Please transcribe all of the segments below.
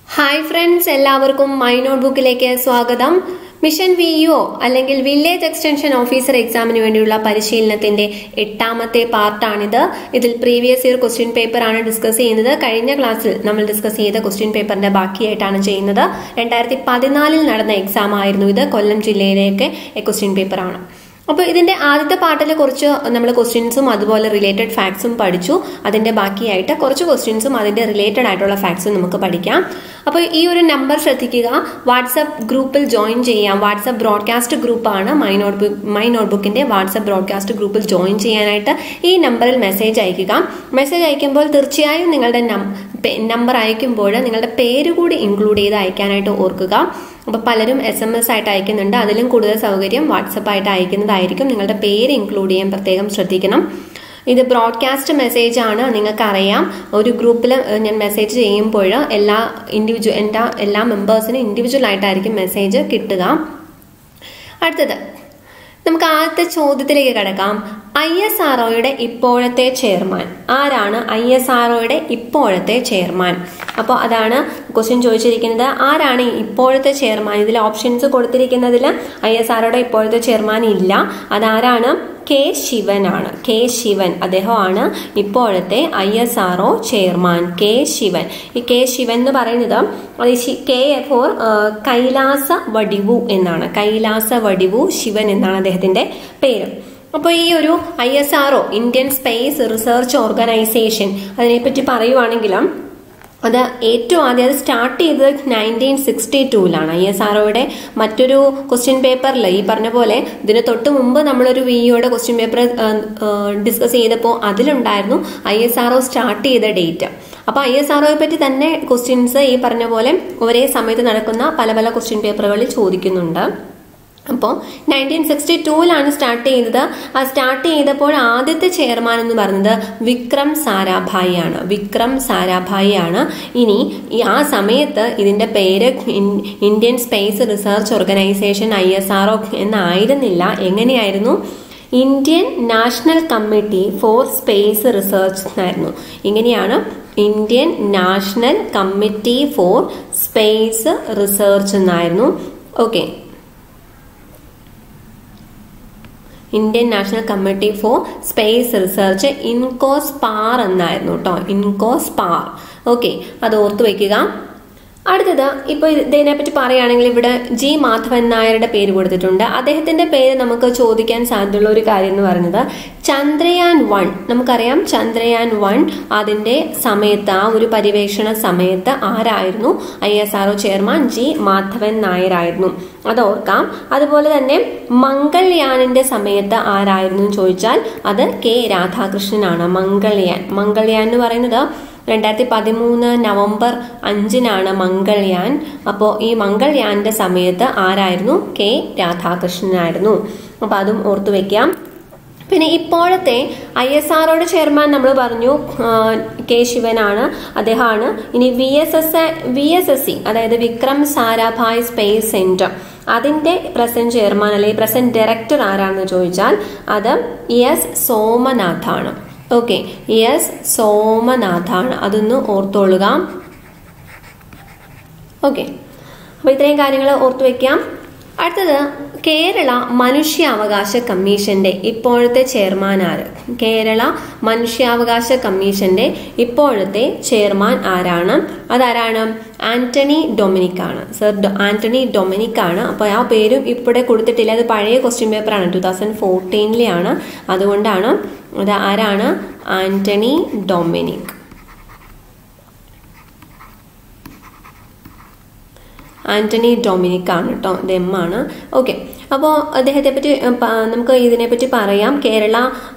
hi friends എല്ലാവർക്കും my നോട്ട്ബുക്കിലേക്ക് സ്വാഗതം മിഷൻ വി യു അല്ലെങ്കിൽ വില്ലേജ് എക്സ്റ്റൻഷൻ ഓഫീസർ എക്സാമിന് വേണ്ടിയുള്ള പരിശീലനത്തിന്റെ എട്ടാമത്തെ പാർട്ടാണിത് ഇതിൽ പ്രീവിയസ് ഇയർ ക്വസ്റ്റ്യൻ പേപ്പർ ആണ് ഡിസ്കസ് ചെയ്യുന്നത് കഴിഞ്ഞ ക്ലാസ്സിൽ നമ്മൾ ഡിസ്കസ് ചെയ്ത ക്വസ്റ്റ്യൻ പേപ്പറിന്റെ ബാക്കിയായിട്ടാണ് ചെയ്യുന്നത് രണ്ടായിരത്തി പതിനാലിൽ നടന്ന എക്സാം ആയിരുന്നു ഇത് കൊല്ലം ജില്ലയിലേക്ക് ക്വസ്റ്റ്യൻ പേപ്പർ ആണ് അപ്പോൾ ഇതിന്റെ ആദ്യത്തെ പാർട്ടിൽ കുറച്ച് നമ്മൾ ക്വസ്റ്റ്യൻസും അതുപോലെ റിലേറ്റഡ് ഫാക്ട്സും പഠിച്ചു അതിന്റെ ബാക്കിയായിട്ട് കുറച്ച് ക്വസ്റ്റ്യൻസും അതിന്റെ റിലേറ്റഡ് ആയിട്ടുള്ള ഫാക്ട്സും നമുക്ക് പഠിക്കാം അപ്പോൾ ഈ ഒരു നമ്പർ ശ്രദ്ധിക്കുക വാട്സപ്പ് ഗ്രൂപ്പിൽ ജോയിൻ ചെയ്യാം വാട്സപ്പ് ബ്രോഡ്കാസ്റ്റ് ഗ്രൂപ്പാണ് മൈ നോട്ട്ബുക്ക് മൈ നോട്ട്ബുക്കിന്റെ വാട്സപ്പ് ബ്രോഡ്കാസ്റ്റ് ഗ്രൂപ്പിൽ ജോയിൻ ചെയ്യാനായിട്ട് ഈ നമ്പറിൽ മെസ്സേജ് അയക്കുക മെസ്സേജ് അയക്കുമ്പോൾ തീർച്ചയായും നിങ്ങളുടെ നമ്പർ അയക്കുമ്പോൾ നിങ്ങളുടെ പേര് കൂടി ഇൻക്ലൂഡ് ചെയ്ത് അയക്കാനായിട്ട് ഓർക്കുക അപ്പോൾ പലരും എസ് എം എസ് ആയിട്ട് അയക്കുന്നുണ്ട് അതിലും കൂടുതൽ സൗകര്യം വാട്സപ്പ് ആയിട്ട് അയക്കുന്നതായിരിക്കും നിങ്ങളുടെ പേര് ഇൻക്ലൂഡ് ചെയ്യാൻ പ്രത്യേകം ശ്രദ്ധിക്കണം ഇത് ബ്രോഡ്കാസ്റ്റ് മെസ്സേജ് ആണ് നിങ്ങൾക്കറിയാം ഒരു ഗ്രൂപ്പിൽ ഞാൻ മെസ്സേജ് ചെയ്യുമ്പോൾ എല്ലാ ഇൻഡിവിജ്വൽ എൻ്റെ എല്ലാ മെമ്പേഴ്സിനും ഇൻഡിവിജ്വൽ ആയിട്ടായിരിക്കും മെസ്സേജ് കിട്ടുക അടുത്തത് നമുക്ക് ആദ്യത്തെ ചോദ്യത്തിലേക്ക് കിടക്കാം ഐ എസ് ആർ ഒയുടെ ഇപ്പോഴത്തെ ചെയർമാൻ ആരാണ് ഐ എസ് ആർ ഒയുടെ ഇപ്പോഴത്തെ ചെയർമാൻ അപ്പോൾ അതാണ് ക്വസ്റ്റ്യൻ ചോദിച്ചിരിക്കുന്നത് ആരാണ് ഇപ്പോഴത്തെ ചെയർമാൻ ഇതിൽ ഓപ്ഷൻസ് കൊടുത്തിരിക്കുന്നതിൽ ഐ എസ് ആർ ഒയുടെ ഇപ്പോഴത്തെ ചെയർമാൻ ഇല്ല അതാരാണ് കെ ശിവനാണ് കെ ശിവൻ അദ്ദേഹമാണ് ഇപ്പോഴത്തെ I S R O chairman K Sivan ഈ കെ ശിവൻ എന്ന് പറയുന്നത് കെ ഫോർ കൈലാസ വടിവു എന്നാണ് കൈലാസ വടിവു ശിവൻ എന്നാണ് അദ്ദേഹത്തിന്റെ പേര് അപ്പോൾ ഈ ഒരു I S R O Indian space research organisation അതിനെപ്പറ്റി പറയുവാണെങ്കിലും അത് ഏറ്റവും ആദ്യം അത് സ്റ്റാർട്ട് ചെയ്തത് നയൻറ്റീൻ സിക്സ്റ്റി ടൂവിലാണ് ഐ എസ് ആർഒയുടെ മറ്റൊരു ക്വസ്റ്റ്യൻ പേപ്പറിൽ ഈ പറഞ്ഞ പോലെ ഇതിന് തൊട്ട് മുമ്പ് നമ്മളൊരു വി ഇയുടെ ക്വസ്റ്റ്യൻ പേപ്പർ ഡിസ്കസ് ചെയ്തപ്പോൾ അതിലുണ്ടായിരുന്നു ഐ എസ് ആർ സ്റ്റാർട്ട് ചെയ്ത ഡേറ്റ് അപ്പോൾ ഐ എസ് ആർഒയെ പറ്റി തന്നെ ക്വസ്റ്റ്യൻസ് ഈ പറഞ്ഞ പോലെ ഒരേ സമയത്ത് നടക്കുന്ന പല പല ക്വസ്റ്റ്യൻ പേപ്പറുകളിൽ ചോദിക്കുന്നുണ്ട് അപ്പോൾ നയൻറ്റീൻ സിക്സ്റ്റി ടൂവിലാണ് സ്റ്റാർട്ട് ചെയ്തത് ആ സ്റ്റാർട്ട് ചെയ്തപ്പോൾ ആദ്യത്തെ ചെയർമാൻ എന്ന് പറയുന്നത് വിക്രം സാരാഭായി ആണ് വിക്രം സാരാഭായി ആണ് ഇനി ഈ ആ സമയത്ത് ഇതിന്റെ പേര് Indian space research organisation I S R O എന്നായിരുന്നില്ല എങ്ങനെയായിരുന്നു Indian national committee for space research എന്നായിരുന്നു ഇങ്ങനെയാണ് Indian national committee for space research എന്നായിരുന്നു okay Indian national committee for space research INCOSPAR എന്നായിരുന്നു കേട്ടോ ഇൻകോസ്പാർ ഓക്കെ അത് ഓർത്തു വെക്കുക അടുത്തത് ഇപ്പൊ ഇതിനെപ്പറ്റി പറയുകയാണെങ്കിൽ ഇവിടെ ജി മാധവൻ നായരുടെ പേര് കൊടുത്തിട്ടുണ്ട് അദ്ദേഹത്തിന്റെ പേര് നമുക്ക് ചോദിക്കാൻ സാധ്യതയുള്ള ഒരു കാര്യം എന്ന് പറയുന്നത് ചന്ദ്രയാൻ വൺ നമുക്കറിയാം ചന്ദ്രയാൻ വൺ അതിന്റെ സമയത്ത് ആ ഒരു പര്യവേഷണ സമയത്ത് ആരായിരുന്നു ഐ എസ് ആർഒ ചെയർമാൻ ജി മാധവൻ നായരായിരുന്നു അത് ഓർക്കാം അതുപോലെ തന്നെ മംഗൾയാനിന്റെ സമയത്ത് ആരായിരുന്നു എന്ന് ചോദിച്ചാൽ അത് കെ രാധാകൃഷ്ണനാണ് മംഗൾയാൻ മംഗൾയാൻ എന്ന് പറയുന്നത് രണ്ടായിരത്തി പതിമൂന്ന് നവംബർ അഞ്ചിനാണ് മംഗൾയാൻ അപ്പോൾ ഈ മംഗൾയാന്റെ സമയത്ത് ആരായിരുന്നു കെ രാധാകൃഷ്ണനായിരുന്നു അപ്പോൾ അതും ഓർത്തു വെക്കാം പിന്നെ ഇപ്പോഴത്തെ ഐ എസ് ആർഒയുടെ ചെയർമാൻ നമ്മൾ പറഞ്ഞു കെ ശിവനാണ് അദ്ദേഹമാണ് ഇനി V S S V S S C അതായത് വിക്രം സാരാഭായ് സ്പേസ് സെന്റർ അതിന്റെ പ്രസന്റ് ചെയർമാൻ അല്ലെങ്കിൽ പ്രസന്റ് ഡയറക്ടർ ആരാണെന്ന് ചോദിച്ചാൽ അത് എസ് സോമനാഥാണ് ഓക്കെ എസ് സോമനാഥാണ് അതൊന്ന് ഓർത്തോളുക ഓക്കെ അപ്പോൾ ഇത്രയും കാര്യങ്ങൾ ഓർത്തു വെക്കാം അടുത്തത് കേരള മനുഷ്യാവകാശ കമ്മീഷന്റെ ഇപ്പോഴത്തെ ചെയർമാൻ ആര് കേരള മനുഷ്യാവകാശ കമ്മീഷന്റെ ഇപ്പോഴത്തെ ചെയർമാൻ ആരാണ് അതാരാണ് ആന്റണി ഡൊമിനിക് ആണ് സർ ആന്റണി ഡൊമിനിക് ആണ് അപ്പോൾ ആ പേരും ഇപ്പോഴെ കൊടുത്തിട്ടില്ല അത് പഴയ ക്വസ്റ്റ്യൻ പേപ്പറാണ് ടു തൗസൻഡ് ഫോർട്ടീനിലെയാണ് അതുകൊണ്ടാണ് അത് ആരാണ് ആന്റണി ഡൊമിനിക് ആന്റണി ഡൊമിനിക് ആണ് കേട്ടോ ഇത് എം ആണ് ഓക്കെ അപ്പോൾ അദ്ദേഹത്തെ പറ്റി നമുക്ക് ഇതിനെപ്പറ്റി പറയാം കേരള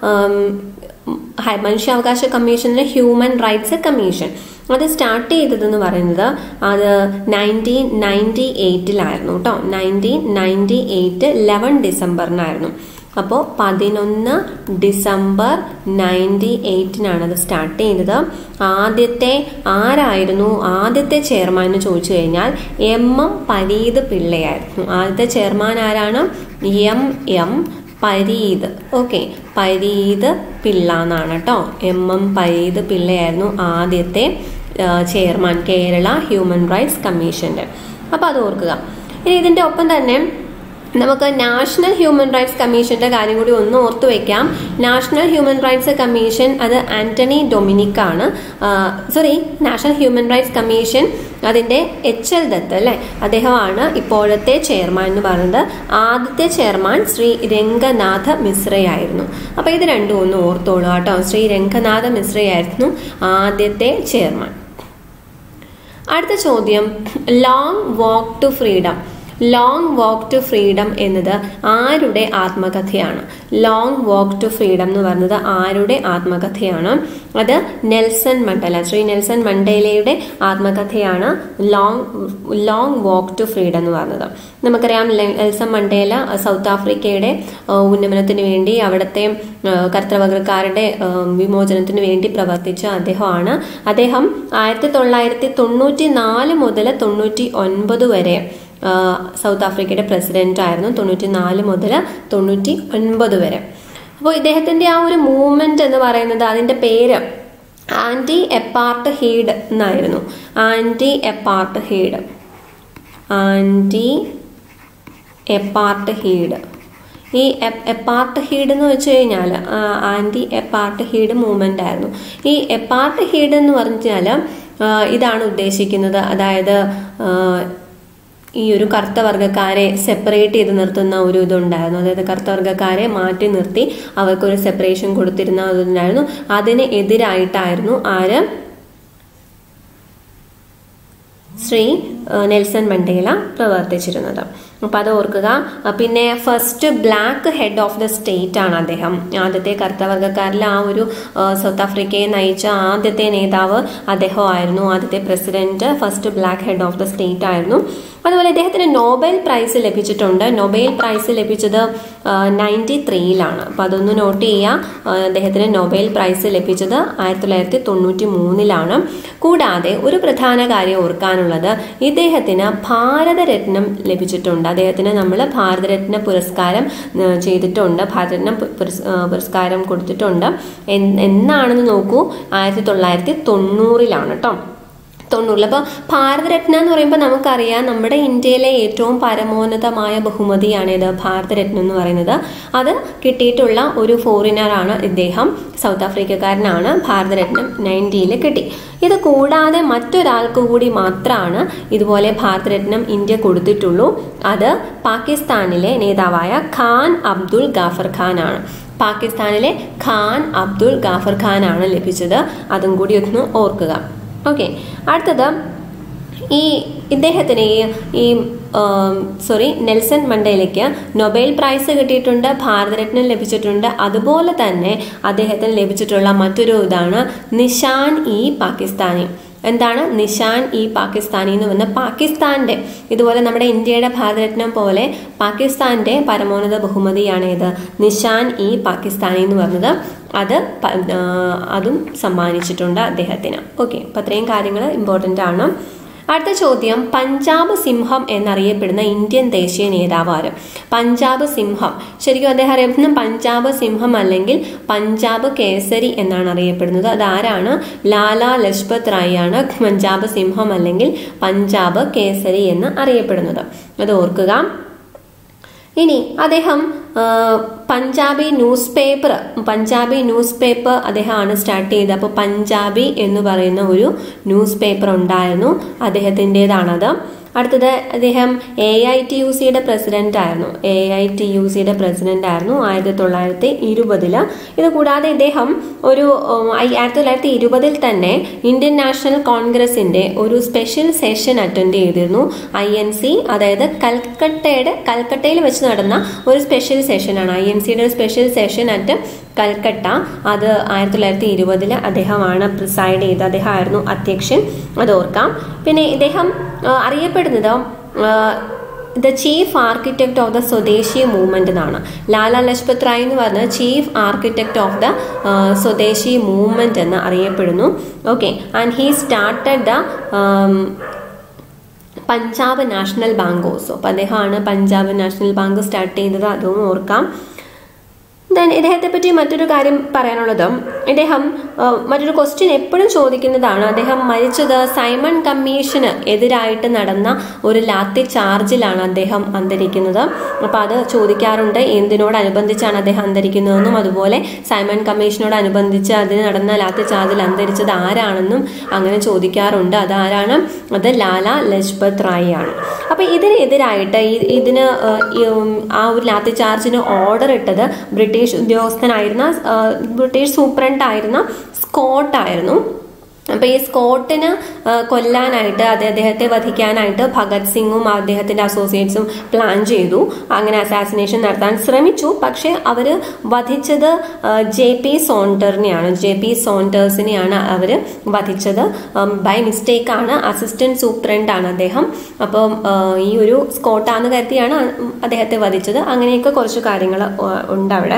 മനുഷ്യാവകാശ കമ്മീഷനിലെ ഹ്യൂമൻ റൈറ്റ്സ് കമ്മീഷൻ അത് സ്റ്റാർട്ട് ചെയ്തതെന്ന് പറയുന്നത് അത് നയൻറ്റീൻ നയൻറ്റി എയ്റ്റിലായിരുന്നു കേട്ടോ നയൻറ്റീൻ നയൻറ്റി എയ്റ്റ് ലെവൻ ഡിസംബറിനായിരുന്നു അപ്പോൾ പതിനൊന്ന് ഡിസംബർ നയൻറ്റി എയ്റ്റിനാണ് അത് സ്റ്റാർട്ട് ചെയ്തത് ആദ്യത്തെ ആരായിരുന്നു ആദ്യത്തെ ചെയർമാൻ എന്ന് ചോദിച്ചു കഴിഞ്ഞാൽ എം എം പരീത് പിള്ളയായിരുന്നു ആദ്യത്തെ ചെയർമാൻ ആരാണ് M M Pareeth okay Pareeth Pillai എന്നാണ് കേട്ടോ എം എം പരീത് പിള്ളയായിരുന്നു ആദ്യത്തെ ചെയർമാൻ കേരള ഹ്യൂമൻ റൈറ്റ്സ് കമ്മീഷന്റെ അപ്പോൾ അത് ഓർക്കുക ഇനി ഇതിന്റെ ഒപ്പം തന്നെ നമുക്ക് നാഷണൽ ഹ്യൂമൻ റൈറ്റ്സ് കമ്മീഷന്റെ കാര്യം കൂടി ഒന്ന് ഓർത്തു വെക്കാം നാഷണൽ ഹ്യൂമൻ റൈറ്റ്സ് കമ്മീഷൻ അത് ആന്റണി ഡൊമിനിക് ആണ് sorry national human rights commission അതിന്റെ എച്ച് എൽ ദത്ത് അല്ലെ അദ്ദേഹമാണ് ഇപ്പോഴത്തെ ചെയർമാൻ എന്ന് പറയുന്നത് ആദ്യത്തെ ചെയർമാൻ ശ്രീ രംഗനാഥ മിശ്രയായിരുന്നു അപ്പൊ ഇത് രണ്ടും ഒന്ന് ഓർത്തോളൂ കേട്ടോ ശ്രീ രംഗനാഥ മിശ്രയായിരുന്നു ആദ്യത്തെ ചെയർമാൻ അടുത്ത ചോദ്യം long walk to freedom long walk to freedom എന്നത് ആരുടെ ആത്മകഥയാണ് ലോങ് വാക്ക് ടു ഫ്രീഡം എന്ന് പറയുന്നത് ആരുടെ ആത്മകഥയാണ് അത് നെൽസൺ മണ്ടേല ശ്രീ നെൽസൺ മണ്ടേലയുടെ ആത്മകഥയാണ് long long walk to freedom എന്ന് പറയുന്നത് നമുക്കറിയാം നെൽസൺ മണ്ടേല സൗത്ത് ആഫ്രിക്കയുടെ ഉന്നമനത്തിന് വേണ്ടി അവിടുത്തെ കർത്തവകർക്കാരുടെ വിമോചനത്തിന് വേണ്ടി പ്രവർത്തിച്ച അദ്ദേഹമാണ് അദ്ദേഹം ആയിരത്തി തൊള്ളായിരത്തി തൊണ്ണൂറ്റി നാല് മുതൽ തൊണ്ണൂറ്റി ഒൻപത് വരെ സൗത്ത് ആഫ്രിക്കയുടെ പ്രസിഡന്റ് ആയിരുന്നു തൊണ്ണൂറ്റി നാല് മുതൽ തൊണ്ണൂറ്റി ഒൻപത് വരെ അപ്പോൾ ഇദ്ദേഹത്തിന്റെ ആ ഒരു മൂവ്മെന്റ് എന്ന് പറയുന്നത് അതിന്റെ പേര് ആന്റി എപ്പാർട്ട് ഹീഡ് എന്നായിരുന്നു anti apartheid anti apartheid ഈ എപ്പാർട്ട് ഹീഡ് എന്ന് വെച്ച് കഴിഞ്ഞാൽ ആന്റി എപ്പാർട്ട് ഹീഡ് മൂവ്മെന്റ് ആയിരുന്നു ഈ എപ്പാർട്ട് ഹീഡ് എന്ന് പറഞ്ഞാൽ ഇതാണ് ഉദ്ദേശിക്കുന്നത് അതായത് ഈ ഒരു കറുത്ത വർഗ്ഗക്കാരെ സെപ്പറേറ്റ് ചെയ്ത് നിർത്തുന്ന ഒരു ഇതുണ്ടായിരുന്നു അതായത് കറുത്ത വർഗ്ഗക്കാരെ മാറ്റി നിർത്തി അവർക്കൊരു സെപ്പറേഷൻ കൊടുത്തിരുന്ന ഇതുണ്ടായിരുന്നു അതിന് എതിരായിട്ടായിരുന്നു ആര് ശ്രീ നെൽസൺ മണ്ടേല പ്രവർത്തിച്ചിരുന്നത് അപ്പം അത് ഓർക്കുക പിന്നെ first black head of the state ആണ് അദ്ദേഹം ആദ്യത്തെ കർത്തവർഗക്കാരിൽ ആ ഒരു സൗത്ത് ആഫ്രിക്കയെ നയിച്ച ആദ്യത്തെ നേതാവ് അദ്ദേഹമായിരുന്നു ആദ്യത്തെ president first black head of the state ആയിരുന്നു അതുപോലെ ഇദ്ദേഹത്തിന് നോബൽ പ്രൈസ് ലഭിച്ചിട്ടുണ്ട് നൊബേൽ പ്രൈസ് ലഭിച്ചത് നയൻറ്റി ത്രീയിലാണ് അപ്പം അതൊന്ന് നോട്ട് ചെയ്യുക അദ്ദേഹത്തിന് നൊബേൽ പ്രൈസ് ലഭിച്ചത് ആയിരത്തി തൊള്ളായിരത്തി തൊണ്ണൂറ്റി മൂന്നിലാണ് കൂടാതെ ഒരു പ്രധാന കാര്യം ഓർക്കാനുള്ളത് ഇദ്ദേഹത്തിന് ഭാരതരത്നം ലഭിച്ചിട്ടുണ്ട് അദ്ദേഹത്തിന് നമ്മൾ ഭാരതരത്ന പുരസ്കാരം ചെയ്തിട്ടുണ്ട് ഭാരതരത്ന പുരസ്കാരം കൊടുത്തിട്ടുണ്ട് എന്നാണെന്ന് നോക്കൂ ആയിരത്തി തൊള്ളായിരത്തി തൊണ്ണൂറിലാണ് കേട്ടോ തൊണ്ണൂറിൽ അപ്പോൾ ഭാരതരത്ന എന്ന് പറയുമ്പോൾ നമുക്കറിയാം നമ്മുടെ ഇന്ത്യയിലെ ഏറ്റവും പരമോന്നതമായ ബഹുമതിയാണ് ഇത് ഭാരതരത്നം എന്ന് പറയുന്നത് അത് കിട്ടിയിട്ടുള്ള ഒരു ഫോറിനറാണ് ഇദ്ദേഹം സൗത്ത് ആഫ്രിക്കക്കാരനാണ് ഭാരതരത്നം നയൻറ്റിയിൽ കിട്ടി ഇത് കൂടാതെ മറ്റൊരാൾക്ക് കൂടി മാത്രമാണ് ഇതുപോലെ ഭാരതരത്നം ഇന്ത്യ കൊടുത്തിട്ടുള്ളൂ അത് പാകിസ്ഥാനിലെ നേതാവായ ഖാൻ അബ്ദുൾ ഗാഫർ ഖാൻ ആണ് പാകിസ്ഥാനിലെ ഖാൻ അബ്ദുൾ ഗാഫർ ഖാൻ ആണ് ലഭിച്ചത് അതും കൂടി ഒന്ന് ഓർക്കുക ഓക്കെ അടുത്തത് ഈ ഇദ്ദേഹത്തിന് ഈ ഈ സോറി നെൽസൺ മണ്ടേലയ്ക്ക് നൊബേൽ പ്രൈസ് കിട്ടിയിട്ടുണ്ട് ഭാരതരത്നം ലഭിച്ചിട്ടുണ്ട് അതുപോലെ തന്നെ അദ്ദേഹത്തിന് ലഭിച്ചിട്ടുള്ള മറ്റൊരു ഇതാണ് നിഷാൻ ഇ പാകിസ്ഥാനി എന്താണ് നിഷാൻ ഇ പാകിസ്ഥാനി എന്ന് പറഞ്ഞ പാകിസ്ഥാന്റെ ഇതുപോലെ നമ്മുടെ ഇന്ത്യയുടെ ഭാരതരത്നം പോലെ പാകിസ്ഥാന്റെ പരമോന്നത ബഹുമതിയാണ് ഇത് നിഷാൻ ഇ പാകിസ്ഥാനി എന്ന് പറഞ്ഞത് അത് അതും സമ്മാനിച്ചിട്ടുണ്ട് അദ്ദേഹത്തിന് ഓക്കെ അപ്പം അത്രയും കാര്യങ്ങൾ ഇമ്പോർട്ടൻ്റ് ആണ് അടുത്ത ചോദ്യം പഞ്ചാബ് സിംഹം എന്നറിയപ്പെടുന്ന ഇന്ത്യൻ ദേശീയ നേതാവ് ആര് പഞ്ചാബ് സിംഹം ശരിക്കും അദ്ദേഹം അറിയപ്പെടുന്ന പഞ്ചാബ് സിംഹം അല്ലെങ്കിൽ പഞ്ചാബ് കേസരി എന്നാണ് അറിയപ്പെടുന്നത് അതാരാണ് ലാലാ ലജ്പത് റായ് ആണ് പഞ്ചാബ് സിംഹം അല്ലെങ്കിൽ പഞ്ചാബ് കേസരി എന്ന് അറിയപ്പെടുന്നത് അത് ഓർക്കുക ഇനി അദ്ദേഹം Punjabi newspaper Punjabi newspaper അദ്ദേഹമാണ് സ്റ്റാർട്ട് ചെയ്തത് അപ്പോൾ പഞ്ചാബി എന്ന് പറയുന്ന ഒരു ന്യൂസ് പേപ്പർ ഉണ്ടായിരുന്നു അദ്ദേഹത്തിൻ്റെതാണത് അടുത്തത് അദ്ദേഹം എ ഐ ടി യു സിയുടെ പ്രസിഡന്റ് ആയിരുന്നു എ ഐ ടി യു സിയുടെ പ്രസിഡന്റ് ആയിരുന്നു ആയിരത്തി തൊള്ളായിരത്തി ഇരുപതില് ഇത് കൂടാതെ ഇദ്ദേഹം ഒരു ആയിരത്തി തൊള്ളായിരത്തി ഇരുപതിൽ തന്നെ ഇന്ത്യൻ നാഷണൽ കോൺഗ്രസിന്റെ ഒരു സ്പെഷ്യൽ സെഷൻ അറ്റൻഡ് ചെയ്തിരുന്നു ഐ എൻ സി അതായത് കൽക്കട്ടയുടെ കൽക്കട്ടയിൽ വെച്ച് നടന്ന ഒരു സ്പെഷ്യൽ സെഷനാണ് ഐ എൻ സിയുടെ ഒരു സ്പെഷ്യൽ സെഷൻ അറ്റ് കൽക്കട്ട അത് ആയിരത്തി തൊള്ളായിരത്തി ഇരുപതില് അദ്ദേഹമാണ് പ്രിസൈഡ് ചെയ്തത് അദ്ദേഹമായിരുന്നു അധ്യക്ഷൻ അത് ഓർക്കാം പിന്നെ ഇദ്ദേഹം അറിയപ്പെടുന്നത് the chief architect of the swadeshi movement എന്നാണ് ലാലാ ലജ്പത് റായ് എന്ന് പറഞ്ഞ chief architect of the swadeshi movement എന്ന് അറിയപ്പെടുന്നു okay and he started the Punjab national bank also അപ്പം അദ്ദേഹമാണ് പഞ്ചാബ് നാഷണൽ ബാങ്ക് സ്റ്റാർട്ട് ചെയ്തത് അതും ഓർക്കാം ദെൻ ഇദ്ദേഹത്തെ പറ്റി മറ്റൊരു കാര്യം പറയാനുള്ളത് ഇദ്ദേഹം ആ, മറ്റൊരു ക്വസ്റ്റ്യൻ എപ്പോഴും ചോദിക്കുന്നതാണ് അദ്ദേഹം മരിച്ചത് സൈമൺ കമ്മീഷന് എതിരായിട്ട് നടന്ന ഒരു ലാത്തി ചാർജിലാണ് അദ്ദേഹം അന്തരിക്കുന്നത് അപ്പോൾ അത് ചോദിക്കാറുണ്ട് എന്തിനോടനുബന്ധിച്ചാണ് അദ്ദേഹം അന്തരിക്കുന്നതെന്നും അതുപോലെ സൈമൺ കമ്മീഷനോടനുബന്ധിച്ച് അതിന് നടന്ന ലാത്തി ചാർജിൽ അന്തരിച്ചത് ആരാണെന്നും അങ്ങനെ ചോദിക്കാറുണ്ട് അതാരാണ് അത് ലാല ലജ്പത് റായി ആണ് അപ്പോൾ ഇതിനെതിരായിട്ട് ഈ- ഇതിന് ആ, ഈ, ഉം, ആ ഒരു ലാത്തി ചാർജിന് ഓർഡർ ഇട്ടത് ബ്രിട്ടീഷ് ഉദ്യോഗസ്ഥനായിരുന്ന ആ, ബ്രിട്ടീഷ് സൂപ്രണ്ട് ആയിരുന്ന സ്കോട്ട് ആയിരുന്നു അപ്പൊ ഈ സ്കോട്ടിന് ആ, കൊല്ലാനായിട്ട് അത് അദ്ദേഹത്തെ വധിക്കാനായിട്ട് ഭഗത് സിംഗും അദ്ദേഹത്തിന്റെ അസോസിയേറ്റ്സും പ്ലാൻ ചെയ്തു അങ്ങനെ അസാസിനേഷൻ നടത്താൻ ശ്രമിച്ചു പക്ഷെ അവര് വധിച്ചത് ജെ പി സോണ്ടറിനെയാണ് ജെ പി സോണ്ടേഴ്സിനെയാണ് അവര് വധിച്ചത് ബൈ മിസ്റ്റേക്ക് ആണ് അസിസ്റ്റന്റ് സൂപ്രണ്ട് ആണ് അദ്ദേഹം അപ്പം ആ, ഈ ഒരു സ്കോട്ടാന്ന് കരുതിയാണ് അദ്ദേഹത്തെ വധിച്ചത് അങ്ങനെയൊക്കെ കുറച്ച് കാര്യങ്ങൾ ഉണ്ട് അവിടെ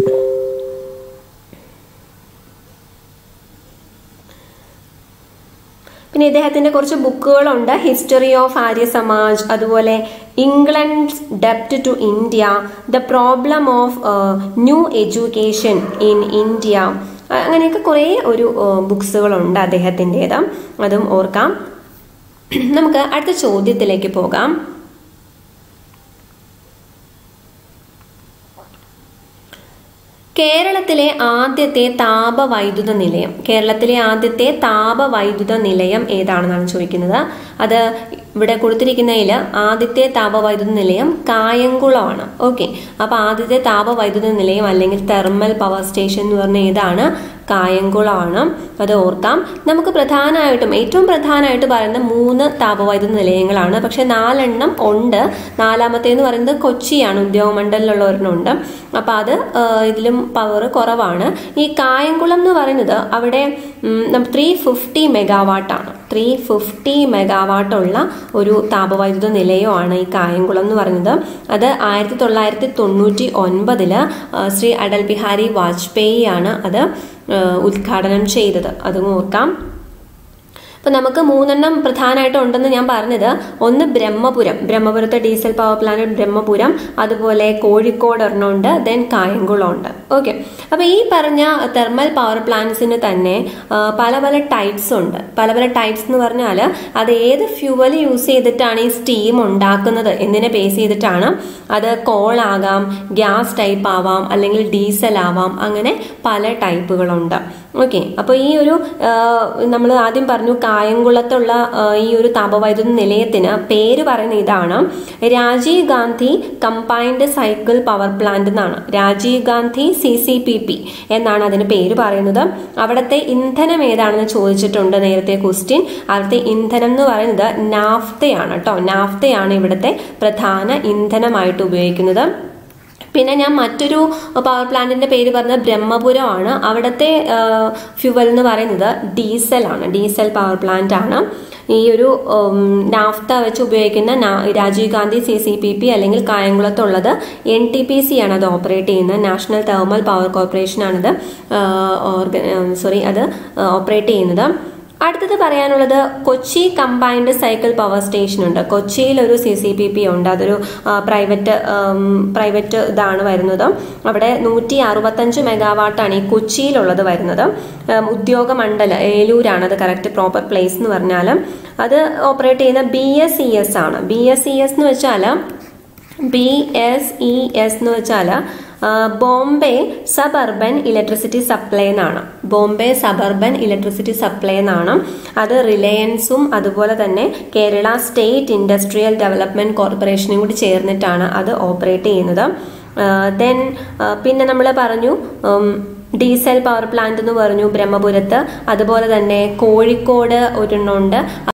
പിന്നെ ഇദ്ദേഹത്തിന്റെ കുറച്ച് ബുക്കുകളുണ്ട് ഹിസ്റ്ററി ഓഫ് ആര്യ സമാജ് അതുപോലെ ഇംഗ്ലണ്ട് ഡെപ്റ്റ് to India the problem of new education in India അങ്ങനെയൊക്കെ കുറേ ഒരു ബുക്സുകളുണ്ട് അദ്ദേഹത്തിൻ്റെത് അതും ഓർക്കാം നമുക്ക് അടുത്ത ചോദ്യത്തിലേക്ക് പോകാം കേരളത്തിലെ ആദ്യത്തെ താപവൈദ്യുത നിലയം കേരളത്തിലെ ആദ്യത്തെ താപവൈദ്യുത നിലയം ഏതാണെന്നാണ് ചോദിക്കുന്നത് അത് ഇവിടെ കൊടുത്തിരിക്കുന്നതിൽ ആദ്യത്തെ താപവൈദ്യുത നിലയം കായംകുളമാണ് ഓക്കെ അപ്പൊ ആദ്യത്തെ താപവൈദ്യുത നിലയം അല്ലെങ്കിൽ തെർമൽ പവർ സ്റ്റേഷൻ എന്ന് പറഞ്ഞ ഏതാണ് കായംകുളമാണ് അത് ഓർക്കാം നമുക്ക് പ്രധാനമായിട്ടും ഏറ്റവും പ്രധാനമായിട്ട് പറയുന്ന മൂന്ന് താപവൈദ്യുത നിലയങ്ങളാണ് പക്ഷെ നാലെണ്ണം ഉണ്ട് നാലാമത്തെ എന്ന് പറയുന്നത് കൊച്ചിയാണ് ഉദ്യോഗമണ്ഡലിലുള്ള ഒരെണ്ണമുണ്ട് അപ്പൊ അത് ആ, ഇതിലും പവർ കുറവാണ് ഈ കായംകുളം എന്ന് പറയുന്നത് അവിടെ ത്രീ ഫിഫ്റ്റി മെഗാവാട്ടാണ് ത്രീ ഫിഫ്റ്റി മെഗാവാട്ടുള്ള ഒരു താപവൈദ്യുത നിലയമാണ് ഈ കായംകുളം എന്ന് പറയുന്നത് അത് ആയിരത്തി തൊള്ളായിരത്തി തൊണ്ണൂറ്റി ഒൻപതില് ആ, ശ്രീ അടൽ ബിഹാരി വാജ്പേയി ആണ് അത് ആ, ഉദ്ഘാടനം ചെയ്തത് അതും ഓർക്കാം അപ്പൊ നമുക്ക് മൂന്നെണ്ണം പ്രധാനമായിട്ട് ഉണ്ടെന്ന് ഞാൻ പറഞ്ഞത് ഒന്ന് ബ്രഹ്മപുരം ബ്രഹ്മപുരത്തെ ഡീസൽ പവർ പ്ലാന്റ് ബ്രഹ്മപുരം അതുപോലെ കോഴിക്കോട് ഒരെണ്ണമുണ്ട് ദെൻ കായംകുളം ഉണ്ട് ഓക്കെ അപ്പൊ ഈ പറഞ്ഞ തെർമൽ പവർ പ്ലാന്റ്സിന് തന്നെ ആ, പല പല ടൈപ്സ് ഉണ്ട് പല പല ടൈപ്സ് എന്ന് പറഞ്ഞാൽ അത് ഏത് ഫ്യൂവൽ യൂസ് ചെയ്തിട്ടാണ് ഈ സ്റ്റീം ഉണ്ടാക്കുന്നത് എന്നതിനെ ബേസ് ചെയ്തിട്ടാണ് അത് കോൾ ആകാം ഗ്യാസ് ടൈപ്പ് ആവാം അല്ലെങ്കിൽ ഡീസൽ ആവാം അങ്ങനെ പല ടൈപ്പുകളുണ്ട് ഓക്കെ അപ്പോൾ ഈ ഒരു നമ്മൾ ആദ്യം പറഞ്ഞു കായംകുളത്തുള്ള ആ, ഈ ഒരു താപവൈദ്യുത നിലയത്തിന് പേര് പറയുന്ന ഇതാണ് Rajiv Gandhi combined cycle power plant എന്നാണ് Rajiv Gandhi C C P P എന്നാണ് അതിന് പേര് പറയുന്നത് അവിടുത്തെ ഇന്ധനം ഏതാണെന്ന് ചോദിച്ചിട്ടുണ്ട് നേരത്തെ ക്വസ്റ്റ്യൻ അവിടുത്തെ ഇന്ധനം എന്ന് പറയുന്നത് നാഫ്തയാണ് കേട്ടോ നാഫ്തയാണ് ഇവിടുത്തെ പ്രധാന ഇന്ധനമായിട്ട് ഉപയോഗിക്കുന്നത് പിന്നെ ഞാൻ മറ്റൊരു പവർ പ്ലാന്റിന്റെ പേര് പറഞ്ഞത് ബ്രഹ്മപുരമാണ് അവിടുത്തെ ഫ്യുവൽ എന്ന് പറയുന്നത് ഡീസലാണ് ഡീസൽ പവർ പ്ലാന്റ് ആണ് ഈ ഒരു ഉം, നാഫ്ത വെച്ച് ഉപയോഗിക്കുന്ന നാ- Rajiv Gandhi C C P P അല്ലെങ്കിൽ കായംകുളത്തുള്ളത് എൻ ടി പി സി ആണ് അത് ഓപ്പറേറ്റ് ചെയ്യുന്നത് നാഷണൽ തെർമൽ പവർ കോർപ്പറേഷൻ ആണത് സോറി അത് ഓപ്പറേറ്റ് ചെയ്യുന്നത് അടുത്തത് പറയാനുള്ളത് Kochi combined cycle power station ഉണ്ട് കൊച്ചിയിൽ ഒരു സി സി പി പി ഉണ്ട് അതൊരു പ്രൈവറ്റ് പ്രൈവറ്റ് ഇതാണ് വരുന്നത് അവിടെ നൂറ്റി അറുപത്തഞ്ച് മെഗാവാട്ടാണ് ഈ കൊച്ചിയിലുള്ളത് വരുന്നത് ഉം, ഉദ്യോഗമണ്ഡല ഏലൂരാണ് അത് കറക്റ്റ് പ്രോപ്പർ പ്ലേസ് എന്ന് പറഞ്ഞാൽ അത് ഓപ്പറേറ്റ് ചെയ്യുന്ന ബി എസ് ഇ എസ് ആണ് ബി എസ് ഇ എസ് എന്ന് വെച്ചാൽ ബി എസ് ഇ എസ് എന്ന് വെച്ചാൽ ബോംബെ സബർബൻ ഇലക്ട്രിസിറ്റി സപ്ലൈ എന്നാണ് ബോംബെ സബർബൻ ഇലക്ട്രിസിറ്റി സപ്ലൈ എന്നാണ് അത് റിലയൻസും അതുപോലെ തന്നെ കേരള സ്റ്റേറ്റ് ഇൻഡസ്ട്രിയൽ ഡെവലപ്മെന്റ് കോർപ്പറേഷനും കൂടി ചേർന്നിട്ടാണ് അത് ഓപ്പറേറ്റ് ചെയ്യുന്നത് ദെൻ പിന്നെ നമ്മൾ പറഞ്ഞു ഉം, ഡീസൽ പവർ പ്ലാന്റ് എന്ന് പറഞ്ഞു ബ്രഹ്മപുരത്ത് അതുപോലെ തന്നെ കോഴിക്കോട് ഒരെണ്ണമുണ്ട്